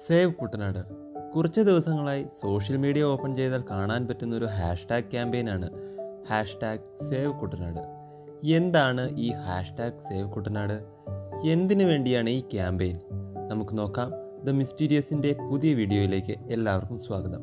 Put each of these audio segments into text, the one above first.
save Kuttanad കുറച്ച് ദിവസങ്ങളായി social media open ചെയ്താൽ കാണാൻ പറ്റുന്ന ഒരു ഹാഷ്ടാഗ് ക്യാമ്പയിനാണ് ഹാഷ്ടാഗ് സേവ് കുട്ടനാട് എന്താണ് ഈ ഹാഷ്ടാഗ് സേവ് കുട്ടനാട് എന്തിനു വേണ്ടിയാണ് ഈ ക്യാമ്പയിൻ നമുക്ക് നോക്കാം ദ മിസ്റ്റീരിയസിൻ്റെ പുതിയ വീഡിയോയിലേക്ക് എല്ലാവർക്കും സ്വാഗതം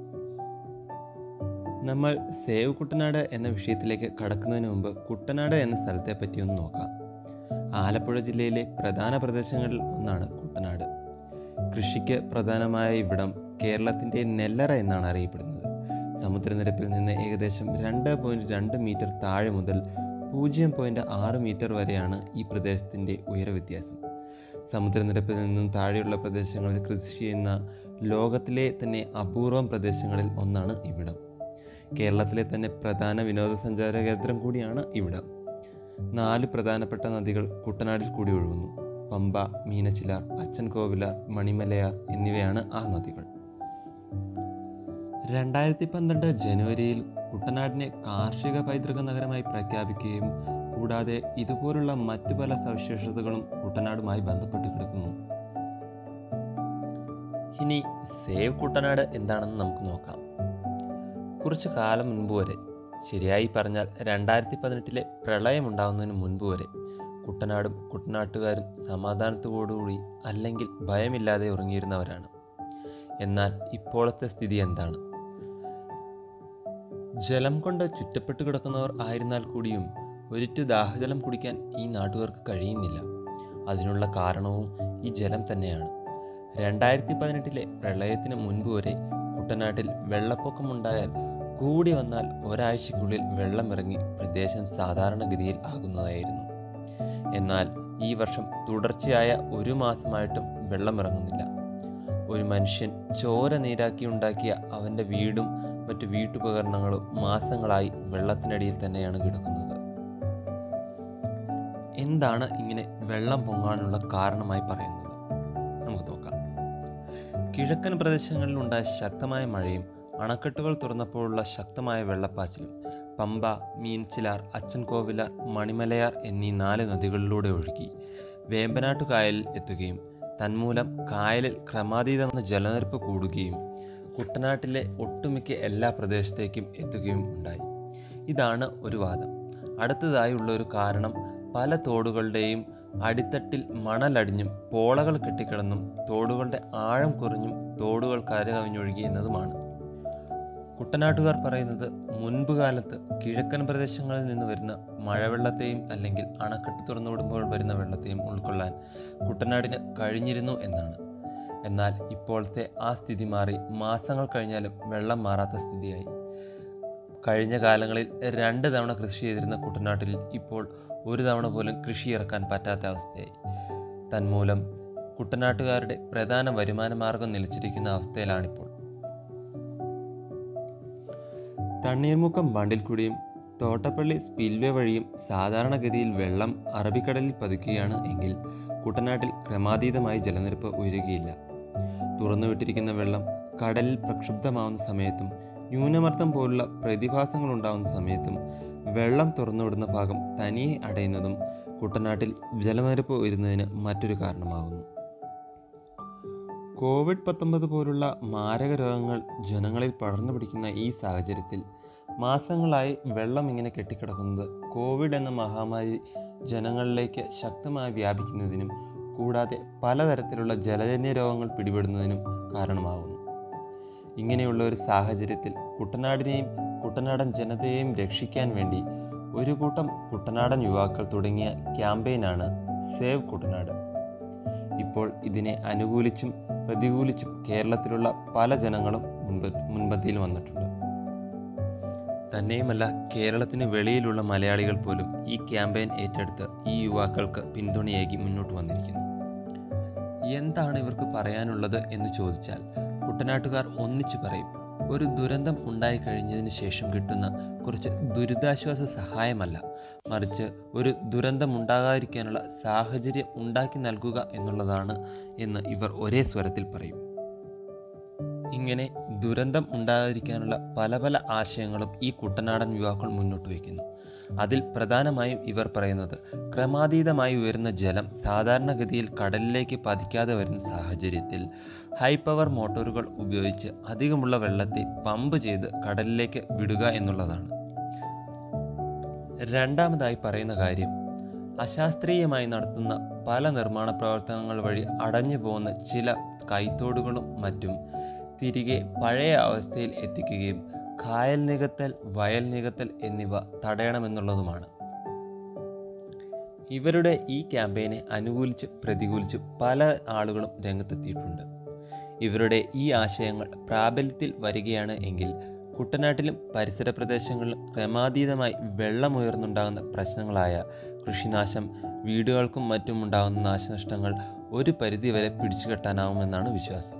നമ്മൾ സേവ് കുട്ടനാട് എന്ന വിഷയത്തിലേക്ക് കടക്കുന്നതിന് മുമ്പ് കുട്ടനാട് എന്ന സ്ഥലത്തെ പറ്റി ഒന്ന് നോക്കാം ആലപ്പുഴ ജില്ലയിലെ പ്രധാന പ്രദേശങ്ങളിൽ ഒന്നാണ് കുട്ടനാട് കൃഷിക്ക് പ്രധാനമായ ഇവിടം കേരളത്തിൻ്റെ നെല്ലറ എന്നാണ് അറിയപ്പെടുന്നത് സമുദ്രനിരപ്പിൽ നിന്ന് ഏകദേശം രണ്ട് പോയിൻറ്റ് രണ്ട് മീറ്റർ താഴെ മുതൽ പൂജ്യം പോയിൻറ്റ് ആറ് മീറ്റർ വരെയാണ് ഈ പ്രദേശത്തിൻ്റെ ഉയരവ്യത്യാസം സമുദ്രനിരപ്പിൽ നിന്നും താഴെയുള്ള പ്രദേശങ്ങളിൽ കൃഷി ചെയ്യുന്ന ലോകത്തിലെ തന്നെ അപൂർവം പ്രദേശങ്ങളിൽ ഒന്നാണ് ഇവിടം കേരളത്തിലെ തന്നെ പ്രധാന വിനോദസഞ്ചാര കേന്ദ്രം കൂടിയാണ് ഇവിടം നാല് പ്രധാനപ്പെട്ട നദികൾ കുട്ടനാടിൽ കൂടി ഒഴുകുന്നു പമ്പ മീനച്ചിലാർ അച്ചൻകോവിലാർ മണിമലയാർ എന്നിവയാണ് ആ നദികൾ രണ്ടായിരത്തി പന്ത്രണ്ട് ജനുവരിയിൽ കുട്ടനാടിനെ കാർഷിക പൈതൃക നഗരമായി പ്രഖ്യാപിക്കുകയും കൂടാതെ ഇതുപോലുള്ള മറ്റു പല സവിശേഷതകളും കുട്ടനാടുമായി ബന്ധപ്പെട്ട് കിടക്കുന്നു ഇനി സേവ് കുട്ടനാട് എന്താണെന്ന് നമുക്ക് നോക്കാം കുറച്ചു കാലം മുൻപ് വരെ ശരിയായി പറഞ്ഞാൽ രണ്ടായിരത്തി പതിനെട്ടിലെ പ്രളയമുണ്ടാകുന്നതിന് മുൻപ് വരെ കുട്ടനാടും കുട്ടനാട്ടുകാരും സമാധാനത്തോടുകൂടി അല്ലെങ്കിൽ ഭയമില്ലാതെ ഉറങ്ങിയിരുന്നവരാണ് എന്നാൽ ഇപ്പോഴത്തെ സ്ഥിതി എന്താണ് ജലം കൊണ്ട് ചുറ്റപ്പെട്ട് കിടക്കുന്നവർ ആയിരുന്നാൽ കൂടിയും ഒരിറ്റു ദാഹജലം കുടിക്കാൻ ഈ നാട്ടുകാർക്ക് കഴിയുന്നില്ല അതിനുള്ള കാരണവും ഈ ജലം തന്നെയാണ് രണ്ടായിരത്തി പതിനെട്ടിലെ പ്രളയത്തിന് മുൻപ് വരെ കുട്ടനാട്ടിൽ വെള്ളപ്പൊക്കമുണ്ടായാൽ കൂടി വന്നാൽ ഒരാഴ്ചയ്ക്കുള്ളിൽ വെള്ളം ഇറങ്ങി പ്രദേശം സാധാരണഗതിയിൽ ആകുന്നതായിരുന്നു എന്നാൽ ഈ വർഷം തുടർച്ചയായ ഒരു മാസമായിട്ടും വെള്ളം ഇറങ്ങുന്നില്ല ഒരു മനുഷ്യൻ ചോര നീരാക്കി ഉണ്ടാക്കിയ അവൻ്റെ വീടും മറ്റു വീട്ടുപകരണങ്ങളും മാസങ്ങളായി വെള്ളത്തിനടിയിൽ തന്നെയാണ് കിടക്കുന്നത് എന്താണ് ഇങ്ങനെ വെള്ളം പൊങ്ങാനുള്ള കാരണമായി പറയുന്നത് നമുക്ക് നോക്കാം കിഴക്കൻ പ്രദേശങ്ങളിലുണ്ടായ ശക്തമായ മഴയും അണക്കെട്ടുകൾ തുറന്നപ്പോഴുള്ള ശക്തമായ വെള്ളപ്പാച്ചിലും പമ്പ മീൻച്ചിലാർ അച്ചൻകോവിലാർ മണിമലയാർ എന്നീ നാല് നദികളിലൂടെ ഒഴുകി വേമ്പനാട്ടു കായലിൽ എത്തുകയും തന്മൂലം കായലിൽ ക്രമാതീതമെന്ന ജലനിരപ്പ് കൂടുകയും കുട്ടനാട്ടിലെ ഒട്ടുമിക്ക എല്ലാ പ്രദേശത്തേക്കും എത്തുകയും ഉണ്ടായി ഇതാണ് ഒരു വാദം അടുത്തതായുള്ള ഒരു കാരണം പല തോടുകളുടെയും അടിത്തട്ടിൽ മണലടിഞ്ഞും പോളകൾ കെട്ടിക്കിടന്നും തോടുകളുടെ ആഴം കുറഞ്ഞും തോടുകൾ കരകവിഞ്ഞൊഴുകി എന്നതുമാണ് കുട്ടനാട്ടുകാർ പറയുന്നത് മുൻപ് കാലത്ത് കിഴക്കൻ പ്രദേശങ്ങളിൽ നിന്ന് വരുന്ന മഴവെള്ളത്തെയും അല്ലെങ്കിൽ അണക്കെട്ട് തുറന്നുവിടുമ്പോൾ വരുന്ന വെള്ളത്തെയും ഉൾക്കൊള്ളാൻ കുട്ടനാടിന് കഴിഞ്ഞിരുന്നു എന്നാണ് എന്നാൽ ഇപ്പോഴത്തെ ആ സ്ഥിതി മാറി മാസങ്ങൾ കഴിഞ്ഞാലും വെള്ളം മാറാത്ത സ്ഥിതിയായി കഴിഞ്ഞ കാലങ്ങളിൽ രണ്ട് തവണ കൃഷി ചെയ്തിരുന്ന കുട്ടനാട്ടിൽ ഇപ്പോൾ ഒരു തവണ പോലും കൃഷി ഇറക്കാൻ പറ്റാത്ത അവസ്ഥയായി തന്മൂലം കുട്ടനാട്ടുകാരുടെ പ്രധാന വരുമാന മാർഗം നിലച്ചിരിക്കുന്ന അവസ്ഥയിലാണിപ്പോൾ തണ്ണീർമുക്കം ബണ്ടിൽ കൂടിയും തോട്ടപ്പള്ളി സ്പിൽവേ വഴിയും സാധാരണഗതിയിൽ വെള്ളം അറബിക്കടലിൽ പതിക്കുകയാണ് എങ്കിൽ കുട്ടനാട്ടിൽ ക്രമാതീതമായി ജലനിരപ്പ് ഉയരുകയില്ല തുറന്നുവിട്ടിരിക്കുന്ന വെള്ളം കടലിൽ പ്രക്ഷുബ്ധമാവുന്ന സമയത്തും ന്യൂനമർദ്ദം പോലുള്ള പ്രതിഭാസങ്ങൾ ഉണ്ടാകുന്ന സമയത്തും വെള്ളം തുറന്നുവിടുന്ന ഭാഗം തനിയെ അടയുന്നതും കുട്ടനാട്ടിൽ ജലനിരപ്പ് ഉയരുന്നതിന് മറ്റൊരു കാരണമാകുന്നു കോവിഡ് പത്തൊമ്പത് പോലുള്ള മാരക രോഗങ്ങൾ ജനങ്ങളിൽ പടർന്നു പിടിക്കുന്ന ഈ സാഹചര്യത്തിൽ മാസങ്ങളായി വെള്ളം ഇങ്ങനെ കെട്ടിക്കിടക്കുന്നത് കോവിഡ് എന്ന മഹാമാരി ജനങ്ങളിലേക്ക് ശക്തമായി വ്യാപിക്കുന്നതിനും കൂടാതെ പലതരത്തിലുള്ള ജലജന്യ രോഗങ്ങൾ പിടിപെടുന്നതിനും കാരണമാകുന്നു ഇങ്ങനെയുള്ള ഒരു സാഹചര്യത്തിൽ കുട്ടനാടിനെയും കുട്ടനാടൻ ജനതയെയും രക്ഷിക്കാൻ വേണ്ടി ഒരു കൂട്ടം കുട്ടനാടൻ യുവാക്കൾ തുടങ്ങിയ ക്യാമ്പയിനാണ് സേവ് കുട്ടനാട് ഇപ്പോൾ ഇതിനെ അനുകൂലിച്ചും പ്രതികൂലിച്ചും കേരളത്തിലുള്ള പല ജനങ്ങളും മുൻപ് മുൻപന്തിയിൽ വന്നിട്ടുണ്ട് തന്നെയുമല്ല കേരളത്തിന് വെളിയിലുള്ള മലയാളികൾ പോലും ഈ ക്യാമ്പയിൻ ഏറ്റെടുത്ത് ഈ യുവാക്കൾക്ക് പിന്തുണയേകി മുന്നോട്ട് വന്നിരിക്കുന്നു എന്താണ് ഇവർക്ക് പറയാനുള്ളത് എന്ന് ചോദിച്ചാൽ കുട്ടനാട്ടുകാർ ഒന്നിച്ചു പറയും ഒരു ദുരന്തം ഉണ്ടായിക്കഴിഞ്ഞതിന് ശേഷം കിട്ടുന്ന കുറച്ച് ദുരിതാശ്വാസ സഹായമല്ല മറിച്ച് ഒരു ദുരന്തം ഉണ്ടാകാതിരിക്കാനുള്ള സാഹചര്യം ഉണ്ടാക്കി നൽകുക എന്നുള്ളതാണ് എന്ന് ഇവർ ഒരേ സ്വരത്തിൽ പറയും ഇങ്ങനെ ദുരന്തം ഉണ്ടാകാതിരിക്കാനുള്ള പല പല ആശയങ്ങളും ഈ കുട്ടനാടൻ യുവാക്കൾ മുന്നോട്ട് വയ്ക്കുന്നു അതിൽ പ്രധാനമായും ഇവർ പറയുന്നത് ക്രമാതീതമായി ഉയരുന്ന ജലം സാധാരണഗതിയിൽ കടലിലേക്ക് പതിക്കാതെ വരുന്ന സാഹചര്യത്തിൽ ഹൈ പവർ മോട്ടോറുകൾ ഉപയോഗിച്ച് അധികമുള്ള വെള്ളത്തെ പമ്പ് ചെയ്ത് കടലിലേക്ക് വിടുക എന്നുള്ളതാണ് രണ്ടാമതായി പറയുന്ന കാര്യം അശാസ്ത്രീയമായി നടത്തുന്ന പല നിർമ്മാണ പ്രവർത്തനങ്ങൾ വഴി അടഞ്ഞു പോകുന്ന ചില കൈത്തോടുകളും മറ്റും തിരികെ പഴയ അവസ്ഥയിൽ എത്തിക്കുകയും കായൽ നികത്തൽ വയൽ നികത്തൽ എന്നിവ തടയണമെന്നുള്ളതുമാണ് ഇവരുടെ ഈ ക്യാമ്പയിനെ അനുകൂലിച്ച് പ്രതികൂലിച്ച് പല ആളുകളും രംഗത്തെത്തിയിട്ടുണ്ട് ഇവരുടെ ഈ ആശയങ്ങൾ പ്രാബല്യത്തിൽ വരികയാണ് എങ്കിൽ കുട്ടനാട്ടിലും പരിസര പ്രദേശങ്ങളിലും ക്രമാതീതമായി വെള്ളമുയർന്നുണ്ടാകുന്ന പ്രശ്നങ്ങളായ കൃഷിനാശം വീടുകൾക്കും മറ്റും ഉണ്ടാകുന്ന നാശനഷ്ടങ്ങൾ ഒരു പരിധിവരെ പിടിച്ചുകെട്ടാനാവുമെന്നാണ് വിശ്വാസം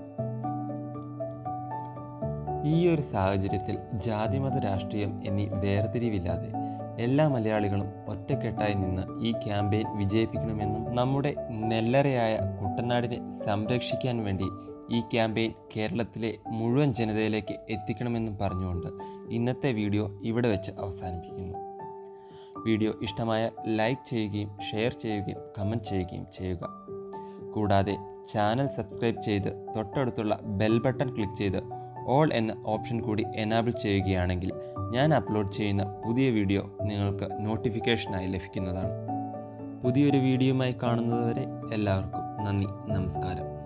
ഈ ഒരു സാഹചര്യത്തിൽ ജാതിമത രാഷ്ട്രീയം എന്നീ വേർതിരിവില്ലാതെ എല്ലാ മലയാളികളും ഒറ്റക്കെട്ടായി നിന്ന് ഈ ക്യാമ്പയിൻ വിജയിപ്പിക്കണമെന്നും നമ്മുടെ നെല്ലറയായ കുട്ടനാടിനെ സംരക്ഷിക്കാൻ വേണ്ടി ഈ ക്യാമ്പയിൻ കേരളത്തിലെ മുഴുവൻ ജനതയിലേക്ക് എത്തിക്കണമെന്നും പറഞ്ഞുകൊണ്ട് ഇന്നത്തെ വീഡിയോ ഇവിടെ വെച്ച് അവസാനിപ്പിക്കുന്നു വീഡിയോ ഇഷ്ടമായ ലൈക്ക് ചെയ്യുകയും ഷെയർ ചെയ്യുകയും കമൻറ്റ് ചെയ്യുകയും ചെയ്യുക കൂടാതെ ചാനൽ സബ്സ്ക്രൈബ് ചെയ്ത് തൊട്ടടുത്തുള്ള ബെൽ ബട്ടൺ ക്ലിക്ക് ചെയ്ത് ഓൾ എന്ന ഓപ്ഷൻ കൂടി എനാബിൾ ചെയ്യുകയാണെങ്കിൽ ഞാൻ അപ്ലോഡ് ചെയ്യുന്ന പുതിയ വീഡിയോ നിങ്ങൾക്ക് നോട്ടിഫിക്കേഷനായി ലഭിക്കുന്നതാണ് പുതിയൊരു വീഡിയോയുമായി കാണുന്നതുവരെ എല്ലാവർക്കും നന്ദി നമസ്കാരം